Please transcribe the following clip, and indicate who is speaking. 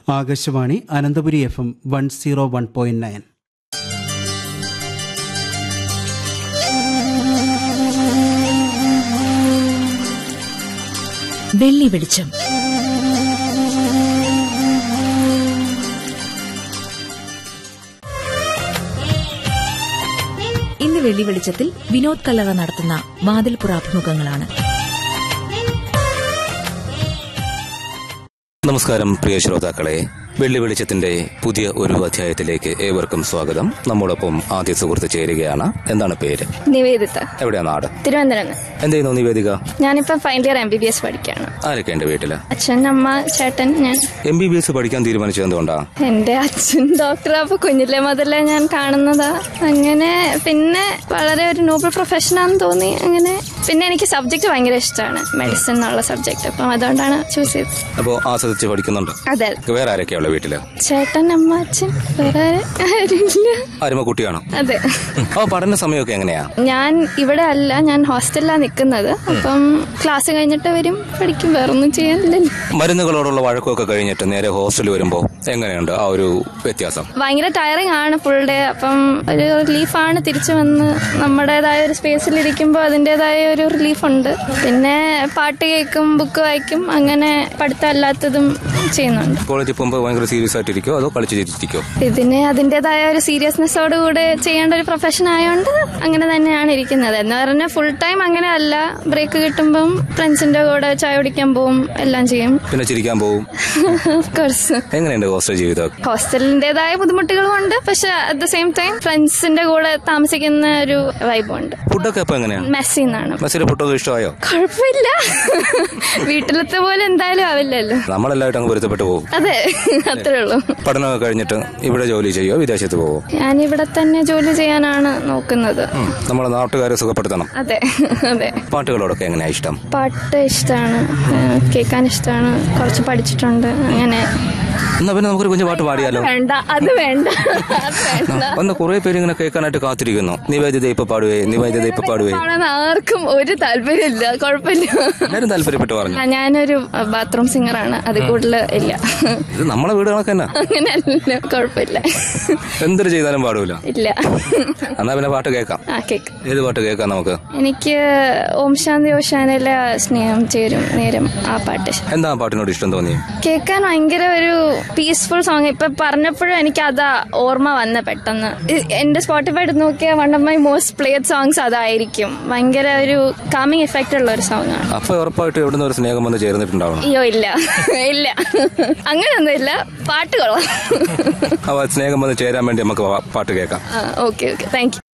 Speaker 1: Akashvani Ananthapuri F M one zero one point nine
Speaker 2: വെള്ളി വെളിച്ചം ഇന്ന് വെള്ളി വെളിച്ചത്തിൽ വിനോദ് കല്ലറ നടത്തുന്ന വാതിൽപ്പുറ അഭിമുഖങ്ങളാണ്
Speaker 3: നമസ്കാരം പ്രിയ ശ്രോതാക്കളെ വെള്ളി വെളിച്ചത്തിന്റെ പുതിയ ഒരു അധ്യായത്തിലേക്ക് ഏവർക്കും സ്വാഗതം നമ്മോടൊപ്പം ആദ്യ സുഹൃത്ത് ചേരുകയാണ് എന്താണ് പേര്
Speaker 4: നിവേദിത
Speaker 3: എവിടെയാ നാട്
Speaker 4: തിരുവനന്തപുരം
Speaker 3: എന്ത് ചെയ്യുന്നു നിവേദിക
Speaker 4: ഞാനിപ്പം final year M B B S പഠിക്കുകയാണ്
Speaker 3: ആരൊക്കെ ഉണ്ട് വീട്ടില്
Speaker 4: അച്ഛൻ അമ്മ ചേട്ടൻ ഞാൻ
Speaker 3: എം ബി ബി എസ് പഠിക്കാൻ തീരുമാനിച്ചത് എന്തുകൊണ്ടാ
Speaker 4: എന്റെ അച്ഛൻ ഡോക്ടർ അപ്പൊ കുഞ്ഞിലെ മുതലേ ഞാൻ കാണുന്നതാ അങ്ങനെ പിന്നെ വളരെ ഒരു നോബൽ പ്രൊഫഷനാന്ന് തോന്നി അങ്ങനെ പിന്നെ എനിക്ക് സബ്ജക്ട് ഭയങ്കര ഇഷ്ടമാണ് മെഡിസിൻ എന്നുള്ള സബ്ജക്ട് അപ്പം അതുകൊണ്ടാണ് ചൂസ് ചെയ്തത്
Speaker 3: അപ്പോ ആസ്വദിച്ച് പഠിക്കുന്നുണ്ട്
Speaker 4: അതെ
Speaker 3: വേറെ ആരൊക്കെയാ ഉള്ള വീട്ടില്
Speaker 4: ചേട്ടൻ അമ്മ അച്ഛൻ വേറെ ആരുമില്ല
Speaker 3: അരുമ കുട്ടിയാണോ
Speaker 4: അതെ
Speaker 3: അപ്പൊ പഠന സമയമൊക്കെ എങ്ങനെയാ
Speaker 4: ഞാൻ ഇവിടെ അല്ല ഞാൻ ഹോസ്റ്റലിലാണ് നിൽക്കുന്നത് അപ്പം ക്ലാസ് കഴിഞ്ഞിട്ട് വരും പഠിക്കും വേറൊന്നും ചെയ്യാനില്ലല്ലോ
Speaker 3: മരുന്നുകളോടുള്ള വഴക്കമൊക്കെ കഴിഞ്ഞിട്ട് നേരെ ഹോസ്റ്റലിൽ വരുമ്പോ എങ്ങനെയുണ്ട് ആ ഒരു വ്യത്യാസം
Speaker 4: ഭയങ്കര ടയറിങ് ആണ് ഫുൾ ഡേ അപ്പം ഒരു റിലീഫാണ് തിരിച്ചു വന്ന് നമ്മുടേതായ ഒരു സ്പേസിൽ ഇരിക്കുമ്പോൾ അതിൻ്റെതായ ഒരു റിലീഫ് ഉണ്ട് പിന്നെ പാട്ട് കേൾക്കും ബുക്ക് വായിക്കും അങ്ങനെ പഠിത്തമല്ലാത്തതും ചെയ്യുന്നുണ്ട്
Speaker 3: കോളേജിൽ പോകുമ്പോൾ ഭയങ്കര സീരിയസ് ആയിട്ടിരിക്കോ അതോ കളിച്ച് ചിരിച്ചിരിക്കോ
Speaker 4: ഇതിന് അതിൻ്റെതായ ഒരു സീരിയസ്നെസ്സോടുകൂടെ ചെയ്യേണ്ട ഒരു പ്രൊഫഷൻ ആയതുകൊണ്ട് അങ്ങനെ തന്നെയാണ് ഇരിക്കുന്നത് എന്ന് പറഞ്ഞാൽ ഫുൾ ടൈം അങ്ങനെ അല്ല ബ്രേക്ക് കിട്ടുമ്പം ഫ്രണ്ട്സിന്റെ കൂടെ ചായ കുടിക്കാൻ പോവും എല്ലാം ചെയ്യും
Speaker 3: പിന്നെ ചിരിക്കാൻ പോവും
Speaker 4: ഓഫ് കോഴ്സ്
Speaker 3: എങ്ങനെയുണ്ട് ഹോസ്റ്റൽ ജീവിതം
Speaker 4: ഹോസ്റ്റലിന്റേതായ ബുദ്ധിമുട്ടുകളും ഉണ്ട് പക്ഷെ അറ്റ് ദ സെയിം ടൈം ഫ്രണ്ട്സിന്റെ കൂടെ താമസിക്കുന്ന ഒരു വൈബും ഉണ്ട്
Speaker 3: ഫുഡൊക്കെ അപ്പൊ എങ്ങനെയാ
Speaker 4: മെസ്സി എന്നാണ്
Speaker 3: മെസ്സിലെ ഫുഡൊക്കെ ഇഷ്ടമായോ
Speaker 4: കുഴപ്പമില്ല വീട്ടിലത്തെ പോലെ എന്തായാലും ആവില്ലല്ലോ
Speaker 3: നമ്മളെല്ലാവരും അങ്ങ് പൊരുത്തപ്പെട്ടു പോകും
Speaker 4: അതെ അത്രേ ഉള്ളൂ
Speaker 3: പഠനമൊക്കെ കഴിഞ്ഞിട്ട് ഇവിടെ ജോലി ചെയ്യോ വിദേശത്ത് പോവോ
Speaker 4: ഞാൻ ഇവിടെ തന്നെ ജോലി ചെയ്യാനാണ് നോക്കുന്നത്
Speaker 3: ഉം, നമ്മളെ നാട്ടുകാരെ സുഖപ്പെടുത്തണം
Speaker 4: അതെ അതെ
Speaker 3: പാട്ടുകളോടൊക്കെ എങ്ങനെയാ ഇഷ്ടം
Speaker 4: പാട്ട് ഇഷ്ടമാണ് കേൾക്കാൻ ഇഷ്ടമാണ് കുറച്ച് പഠിച്ചിട്ടുണ്ട് അങ്ങനെ
Speaker 3: എന്നാ പിന്നെ നമുക്കൊരു കുഞ്ഞു പാട്ട് പാടിയാലോ
Speaker 4: വേണ്ട അത് വേണ്ട അത് വേണ്ട
Speaker 3: വന്ന് കുറെ പേര് ഇങ്ങനെ കേൾക്കാനായിട്ട് കാത്തിരിക്കുന്നു നിവേദിത ഇപ്പൊ പാടുവേ നിവേദിത ഇപ്പൊ പാടുവേ
Speaker 4: പാടാൻ ആർക്കും ഒരു താല്പര്യമില്ല കുഴപ്പമില്ല
Speaker 3: എല്ലാരും താല്പര്യപ്പെട്ട് പറഞ്ഞു
Speaker 4: ആ, ഞാനൊരു ബാത്റൂം സിംഗറാണ് അത് കൂടുതൽ ഇല്ല
Speaker 3: ഇത് നമ്മളെ വീട് കണക്ക് തന്നെ
Speaker 4: അങ്ങനെയല്ല കുഴപ്പമില്ല
Speaker 3: എന്തൊരു ചെയ്താലും പാടൂല
Speaker 4: ഇല്ല
Speaker 3: എന്നാ പിന്നെ പാട്ട് കേൾക്കാം
Speaker 4: ആ കേക്ക്
Speaker 3: ഏത് പാട്ട് കേൾക്കാം നമുക്ക്
Speaker 4: എനിക്ക് ഓം ശാന്തി ഓശാനയിലെ സ്നേഹം ചേരും നേരം ആ പാട്ട് ഇഷ്ടം.
Speaker 3: എന്താ ആ പാട്ടിനോട് ഇഷ്ടം തോന്നി
Speaker 4: കേൾക്കാൻ ഭയങ്കര ഒരു പീസ്ഫുൾ സോങ് ഇപ്പൊ പറഞ്ഞപ്പോഴും എനിക്ക് അതാ ഓർമ്മ വന്ന പെട്ടെന്ന് ഇ- എന്റെ സ്പോട്ടിഫൈ എടുത്ത് നോക്കിയ one of my most played songs അതായിരിക്കും ഭയങ്കര ഒരു കാമിങ് എഫക്റ്റ് ഉള്ള ഒരു സോങ് ആണ്
Speaker 3: അപ്പൊ ഉറപ്പായിട്ട് എവിടുന്ന് ഒരു സ്നേഹം വന്ന് ചേർന്നിട്ടുണ്ടാവണം
Speaker 4: അയ്യോ ഇല്ല ഇല്ല അങ്ങനെയൊന്നും ഇല്ല പാട്ട് കൊള്ളാം
Speaker 3: അപ്പൊ ആ സ്നേഹം വന്ന് ചേരാൻ വേണ്ടി നമുക്ക് പാ- പാട്ട് കേൾക്കാം
Speaker 4: ഓക്കെ ഓക്കെ താങ്ക് യു